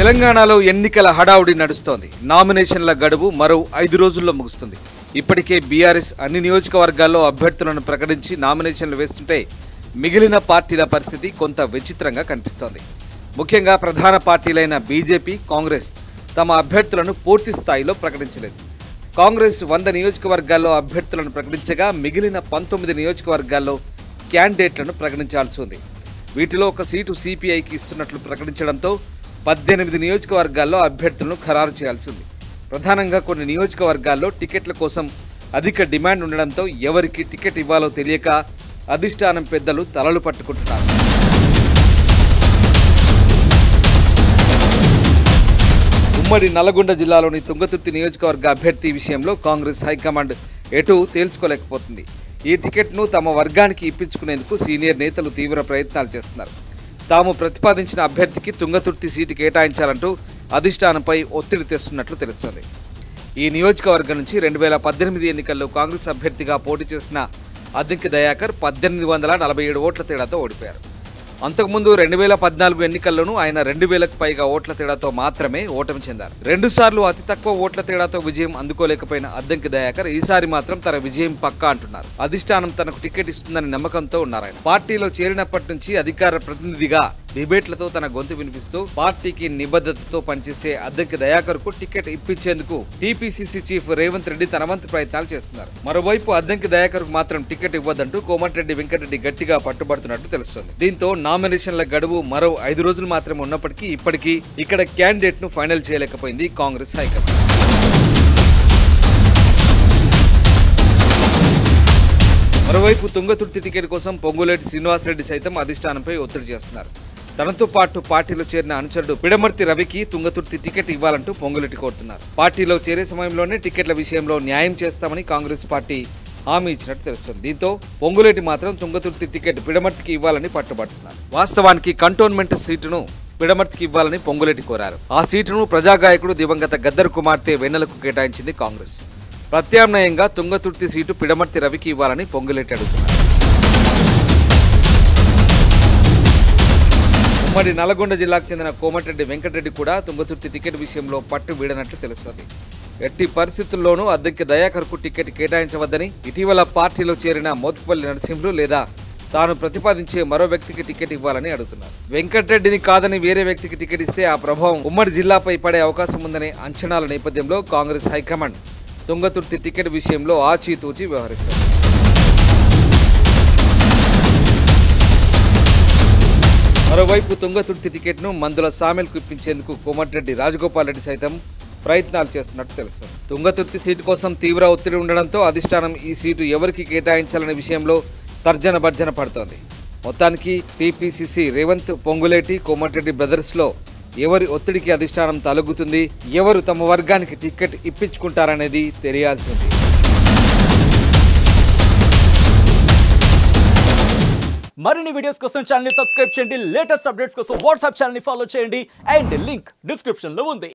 తెలంగాణలో ఎన్నికల హడావుడి నడుస్తోంది నామినేషన్ల గడువు మరో ఐదు రోజుల్లో ముగుస్తుంది ఇప్పటికే బీఆర్ఎస్ అన్ని నియోజకవర్గాల్లో అభ్యర్థులను ప్రకటించి నామినేషన్లు వేస్తుంటే మిగిలిన పార్టీల పరిస్థితి కొంత విచిత్రంగా కనిపిస్తోంది ముఖ్యంగా ప్రధాన పార్టీలైన బీజేపీ కాంగ్రెస్ తమ అభ్యర్థులను పూర్తి స్థాయిలో ప్రకటించలేదు కాంగ్రెస్ వంద నియోజకవర్గాల్లో అభ్యర్థులను ప్రకటించగా మిగిలిన పంతొమ్మిది నియోజకవర్గాల్లో క్యాండిడేట్లను ప్రకటించాల్సి ఉంది వీటిలో ఒక సీటు సిపిఐకి ఇస్తున్నట్లు ప్రకటించడంతో పద్దెనిమిది నియోజకవర్గాల్లో అభ్యర్థులను ఖరారు చేయాల్సి ఉంది ప్రధానంగా కొన్ని నియోజకవర్గాల్లో టికెట్ల కోసం అధిక డిమాండ్ ఉండడంతో ఎవరికి టికెట్ ఇవ్వాలో తెలియక అధిష్టానం పెద్దలు తలలు పట్టుకుంటున్నారు ఉమ్మడి నల్లగొండ జిల్లాలోని తుంగతుర్తి నియోజకవర్గ అభ్యర్థి విషయంలో కాంగ్రెస్ హైకమాండ్ ఎటు తేల్చుకోలేకపోతుంది ఈ టికెట్ను తమ వర్గానికి ఇప్పించుకునేందుకు సీనియర్ నేతలు తీవ్ర ప్రయత్నాలు చేస్తున్నారు తాము ప్రతిపాదించిన అభ్యర్థికి తుంగతుర్తి సీటు కేటాయించాలంటూ అధిష్టానంపై ఒత్తిడి తెస్తున్నట్లు తెలుస్తోంది ఈ నియోజకవర్గం నుంచి రెండు వేల పద్దెనిమిది ఎన్నికల్లో కాంగ్రెస్ అభ్యర్థిగా పోటీ చేసిన అద్దంకి దయాకర్ పద్దెనిమిది వందల నలభై ఏడు ఓట్ల తేడాతో ఓడిపోయారు అంతకుముందు రెండు వేల పద్నాలుగు ఎన్నికల్లోనూ ఆయన రెండు వేలకు పైగా ఓట్ల తేడాతో మాత్రమే ఓటమి చెందారు రెండు సార్లు అతి తక్కువ ఓట్ల తేడాతో విజయం అందుకోలేకపోయిన అద్దంకి దయాకర్ ఈసారి మాత్రం తన విజయం పక్కా అంటున్నారు అధిష్టానం తనకు టికెట్ ఇస్తుందని నమ్మకంతో ఉన్నారు ఆయన పార్టీలో చేరినప్పటి నుంచి అధికార ప్రతినిధిగా డిబేట్లతో తన గొంతు వినిపిస్తూ పార్టీకి నిబద్ధతతో పనిచేసే అద్దెకి దయాకర్ కు టికెట్ ఇప్పించేందుకు టీపీసీసీ చీఫ్ రేవంత్ రెడ్డి తన వంతు ప్రయత్నాలు చేస్తున్నారు మరోవైపు అద్దెకి దయాకర్ కు మాత్రం టికెట్ ఇవ్వద్దంటూ కోమటిరెడ్డి వెంకటరెడ్డి గట్టిగా పట్టుబడుతున్నట్టు తెలుస్తోంది దీంతో నామినేషన్ల గడువు మరో ఐదు రోజులు మాత్రమే ఉన్నప్పటికీ ఇప్పటికీ ఇక్కడ క్యాండిడేట్ ను ఫైనల్ చేయలేకపోయింది కాంగ్రెస్ హైకమాండ్ మరోవైపు తుంగతుర్తి టికెట్ కోసం పొంగులేటి శ్రీనివాసరెడ్డి సైతం అధిష్టానంపై ఒత్తిడి చేస్తున్నారు తనతో పాటు పార్టీలో చేరిన అనుచరుడు పిడమర్తి రవికి తుంగతుర్తి టికెట్ ఇవ్వాలంటూ పొంగులేటి కోరుతున్నారు పార్టీలో చేరే సమయంలోనే టికెట్ల విషయంలో న్యాయం చేస్తామని కాంగ్రెస్ పార్టీ హామీ ఇచ్చినట్టు తెలుస్తుంది దీంతో పొంగులేటి మాత్రం తుంగతుర్తి టికెట్ పిడమర్తికి ఇవ్వాలని పట్టుబడుతున్నారు వాస్తవానికి కంటోన్మెంట్ సీటును పిడమర్తికి ఇవ్వాలని పొంగులేటి కోరారు ఆ సీటును ప్రజాగాయకుడు దివంగత గద్దర్ కుమార్తె వెన్నెలకు కేటాయించింది కాంగ్రెస్ ప్రత్యామ్నాయంగా తుంగతుర్తి సీటు పిడమర్తి రవికి ఇవ్వాలని పొంగులేటి అడుగుతున్నారు ఉమ్మడి నల్గొండ జిల్లాకు చెందిన కోమటిరెడ్డి వెంకటరెడ్డి కూడా తుంగతుర్తి టికెట్ విషయంలో పట్టు వీడనట్లు తెలుస్తోంది ఎట్టి పరిస్థితుల్లోనూ అద్దెకి దయాకర్కు టికెట్ కేటాయించవద్దని ఇటీవల పార్టీలో చేరిన మోత్కుపల్లి నరసింహులు లేదా తాను ప్రతిపాదించే మరో వ్యక్తికి టికెట్ ఇవ్వాలని అడుగుతున్నారు వెంకటరెడ్డిని కాదని వేరే వ్యక్తికి టికెట్ ఇస్తే ఆ ప్రభావం ఉమ్మడి జిల్లాపై పడే అవకాశం ఉందనే అంచనాల నేపథ్యంలో కాంగ్రెస్ హైకమాండ్ తుంగతుర్తి టికెట్ విషయంలో ఆచితూచి వ్యవహరిస్తారు మరోవైపు తుంగతుర్తి టికెట్ను మందుల సామెల్కు ఇప్పించేందుకు కోమటిరెడ్డి రాజగోపాల్ రెడ్డి సైతం ప్రయత్నాలు చేస్తున్నట్టు తెలుస్తుంది తుంగతుర్తి సీటు కోసం తీవ్ర ఒత్తిడి ఉండడంతో అధిష్టానం ఈ సీటు ఎవరికి కేటాయించాలనే విషయంలో తర్జన భర్జన పడుతోంది మొత్తానికి టీపీసీసీ రేవంత్ పొంగులేటి కోమటిరెడ్డి బ్రదర్స్లో ఎవరి ఒత్తిడికి అధిష్టానం తలగుతుంది ఎవరు తమ వర్గానికి టికెట్ ఇప్పించుకుంటారనేది తెలియాల్సి ఉంది మరిన్ని వీడియోస్ కోసం ఛానల్ సబ్స్క్రైబ్ చేయండి లేటెస్ట్ అప్డేట్స్ కోసం వాట్సాప్ ఛానల్ ఫాలో చేయండి అండ్ లింక్ డిస్క్రిప్షన్ లో ఉంది